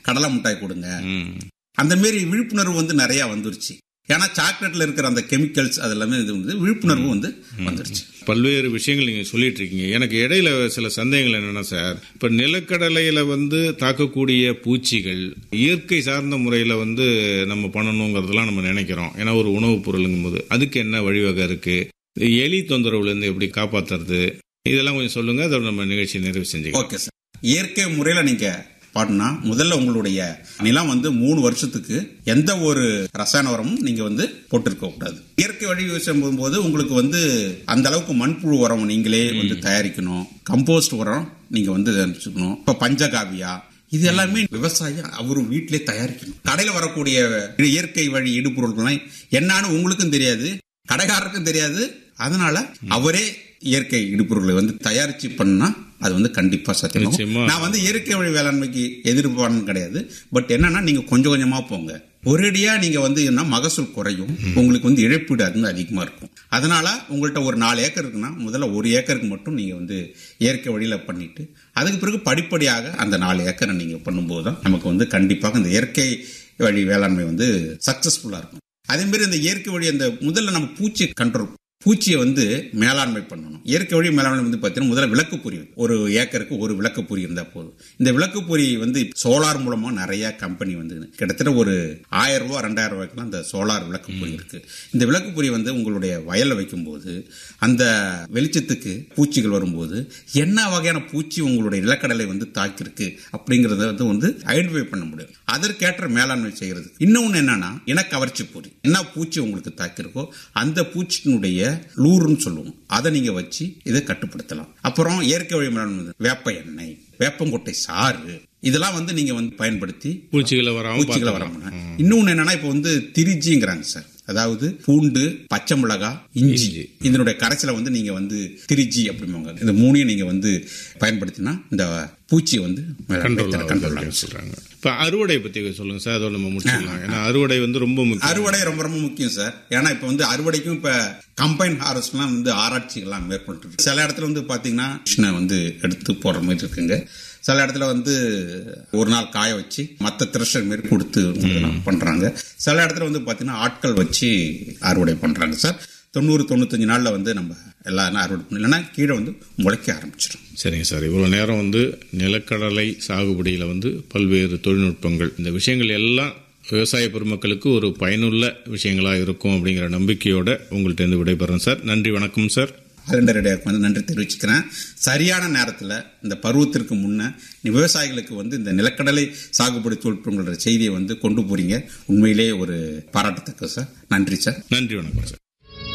கடலை மிட்டாய் கொடுங்க ம். அந்த மாரி விழிப்புணர்வு வந்து நிறைய வந்துருச்சு ஏன்னா சாக்லேட்ல இருக்கிற அந்த கெமிக்கல்ஸ் அது எல்லாமே இது வந்து விழிப்புணர்வு வந்து வந்துருச்சு பல்வேறு விஷயங்கள் நீங்க சொல்லிட்டு இருக்கீங்க எனக்கு இடையில சில சந்தேகங்கள் என்னன்னா சார் இப்ப நிலக்கடலையில வந்து தாக்கக்கூடிய பூச்சிகள் இயற்கை சார்ந்த முறையில வந்து நம்ம பண்ணணுங்கிறதெல்லாம் நம்ம நினைக்கிறோம் ஏன்னா ஒரு உணவுப் பொருளுங்கும் போது அதுக்கு என்ன வழிவகை இருக்கு எலி தொந்தரவுல இருந்து எப்படி காப்பாத்துறது இதெல்லாம் கொஞ்சம் சொல்லுங்க அதோட நம்ம நிகழ்ச்சி நிறைவு செஞ்சுக்கலாம் ஓகே சார் இயற்கை முறையில நீங்க பாடினா முதல்ல உங்களுடைய நிலம் வந்து மூணு வருஷத்துக்கு எந்த ஒரு ரசாயன உரமும் நீங்க வந்து போட்டிருக்க கூடாது இயற்கை வழி விவசாயம் போகும்போது உங்களுக்கு வந்து அந்த அளவுக்கு மண்புழு உரம் நீங்களே வந்து தயாரிக்கணும் கம்போஸ்ட் உரம் நீங்க வந்து தயாரிச்சுக்கணும் இப்ப பஞ்சகாவியா இது எல்லாமே விவசாயி அவரு வீட்டிலே தயாரிக்கணும் கடையில வரக்கூடிய இயற்கை வழி இடுபொருட்கள்லாம் என்னன்னு உங்களுக்கும் தெரியாது கடைக்காரருக்கும் தெரியாது அதனால அவரே இயற்கை இடுபொருட்களை வந்து தயாரிச்சு பண்ணா அது வந்து கண்டிப்பா நிச்சயமா. சத்தியமா நான் வந்து இயற்கை வழி வேளாண்மைக்கு எதிர்ப்பான்னு கிடையாது பட் என்னன்னா நீங்க கொஞ்சம் கொஞ்சமா போங்க ஒரேடியா நீங்க வந்து என்ன மகசூல் குறையும் உங்களுக்கு வந்து இழப்பீடு அது வந்து அதிகமா இருக்கும் அதனால உங்கள்ட்ட ஒரு நாலு ஏக்கர் இருக்குன்னா முதல்ல ஒரு ஏக்கருக்கு மட்டும் நீங்க வந்து இயற்கை வழியில பண்ணிட்டு அதுக்கு பிறகு படிப்படியாக அந்த நாலு ஏக்கரை நீங்க பண்ணும்போது தான் நமக்கு வந்து கண்டிப்பாக இந்த இயற்கை வழி வேளாண்மை வந்து சக்சஸ்ஃபுல்லா இருக்கும் அதே மாதிரி இந்த இயற்கை வழி அந்த முதல்ல நம்ம பூச்சி கண்ட்ரோல் பூச்சியை வந்து மேலாண்மை பண்ணணும் இயற்கை வழி மேலாண்மை வந்து பார்த்தீங்கன்னா முதல்ல விளக்கு பொறி ஒரு ஏக்கருக்கு ஒரு விளக்கு பொறி இருந்தா போதும் இந்த விளக்கு பொறி வந்து சோலார் மூலமா நிறைய கம்பெனி வந்து கிட்டத்தட்ட ஒரு ஆயிரம் ரூபாய் ரெண்டாயிரம் ரூபாய்க்குலாம் இந்த சோலார் விளக்கு பொறி இருக்கு இந்த விளக்கு பொறி வந்து உங்களுடைய வயல்ல வைக்கும்போது அந்த வெளிச்சத்துக்கு பூச்சிகள் வரும்போது என்ன வகையான பூச்சி உங்களுடைய நிலக்கடலை வந்து தாக்கியிருக்கு அப்படிங்கறத வந்து வந்து ஐடென்டிஃபை பண்ண முடியும் அதற்கேற்ற மேலாண்மை செய்யறது இன்னொன்னு என்னன்னா இனக்கவர்ச்சி பொறி என்ன பூச்சி உங்களுக்கு தாக்கியிருக்கோ அந்த பூச்சியினுடைய லூருன்னு சொல்லுவோம் அதை நீங்க வச்சு இதை கட்டுப்படுத்தலாம் அப்புறம் இயற்கை வழி மேலாண்மை வந்து வேப்ப எண்ணெய் வேப்பங்கொட்டை சாறு இதெல்லாம் வந்து நீங்க வந்து பயன்படுத்தி பூச்சிகளை வராம பூச்சிகளை பார்த்துக்கலாம். வராம இன்னொன்னு என்னன்னா இப்ப வந்து திரிஜிங்கிறாங்க சார் அதாவது பூண்டு பச்சை மிளகாய் இஞ்சி இஞ்சி. இதனுடைய கரைசலை வந்து நீங்க வந்து திரிஜி அப்படிம்பாங்க இந்த மூணையும் நீங்க வந்து பயன்படுத்தினா இந்த பூச்சியை வந்து கண்ட்ரோல் கண்ட்ரோல் அப்படின்னு சொல்றாங்க இப்ப அறுவடை பத்தி சொல்லுங்க சார் அதோட நம்ம முடிச்சுக்கலாம் ஏன்னா அறுவடை வந்து ரொம்ப முக்கியம் அறுவடை ரொம்ப ரொம்ப முக்கியம் சார் ஏன்னா இப்ப வந்து அறுவடைக்கும் இப்ப கம்பைன் ஹார்வெஸ்ட்லாம் வந்து ஆராய்ச்சிகள்லாம் மேற்கொண்டு இருக்கு. சில இடத்துல வந்து பாத்தீங்கன்னா மிஷினை வந்து எடுத்து போடுற மாதிரி இருக்குங்க சில இடத்துல வந்து ஒரு நாள் காய வச்சு மற்ற த்ரெஷர் மாரி கொடுத்து இதெல்லாம் பண்றாங்க சில இடத்துல வந்து பாத்தீங்கன்னா ஆட்கள் வச்சு அறுவடை பண்றாங்க சார் தொண்ணூறு தொண்ணூத்தஞ்சு நாள்ல வந்து நம்ம எல்லாம் அறுவடை பண்ணலாம் இல்லைன்னா கீழே வந்து முளைக்க ஆரம்பிச்சிடும் சரிங்க சார் இவ்வளவு நேரம் வந்து நிலக்கடலை சாகுபடியில வந்து பல்வேறு தொழில்நுட்பங்கள் இந்த விஷயங்கள் எல்லாம் விவசாய பெருமக்களுக்கு ஒரு பயனுள்ள விஷயங்களா இருக்கும் அப்படிங்கிற நம்பிக்கையோட உங்கள்ட்ட இருந்து விடைபெறேன் சார் நன்றி வணக்கம் சார் அலண்டரடியாருக்கு வந்து நன்றி தெரிவிச்சுக்கிறேன் சரியான நேரத்தில் இந்த பருவத்திற்கு முன்ன நீ விவசாயிகளுக்கு வந்து இந்த நிலக்கடலை சாகுபடி தொழில்நுட்பங்களோட செய்தியை வந்து கொண்டு போறீங்க உண்மையிலேயே ஒரு பாராட்டத்தக்க சார் நன்றி சார் நன்றி வணக்கம் சார்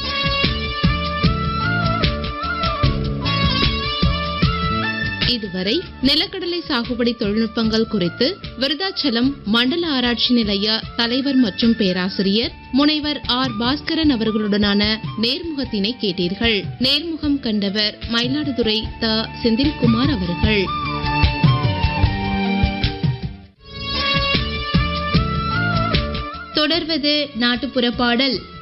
இதுவரை நிலக்கடலை சாகுபடி தொழில்நுட்பங்கள் குறித்து விருதாச்சலம் மண்டல ஆராய்ச்சி நிலைய தலைவர் மற்றும் பேராசிரியர் முனைவர் ஆர் பாஸ்கரன் அவர்களுடனான நேர்முகத்தினை கேட்டீர்கள் நேர்முகம் கண்டவர் மயிலாடுதுறை த செந்தில்குமார் அவர்கள் தொடர்வது நாட்டுப்புற பாடல்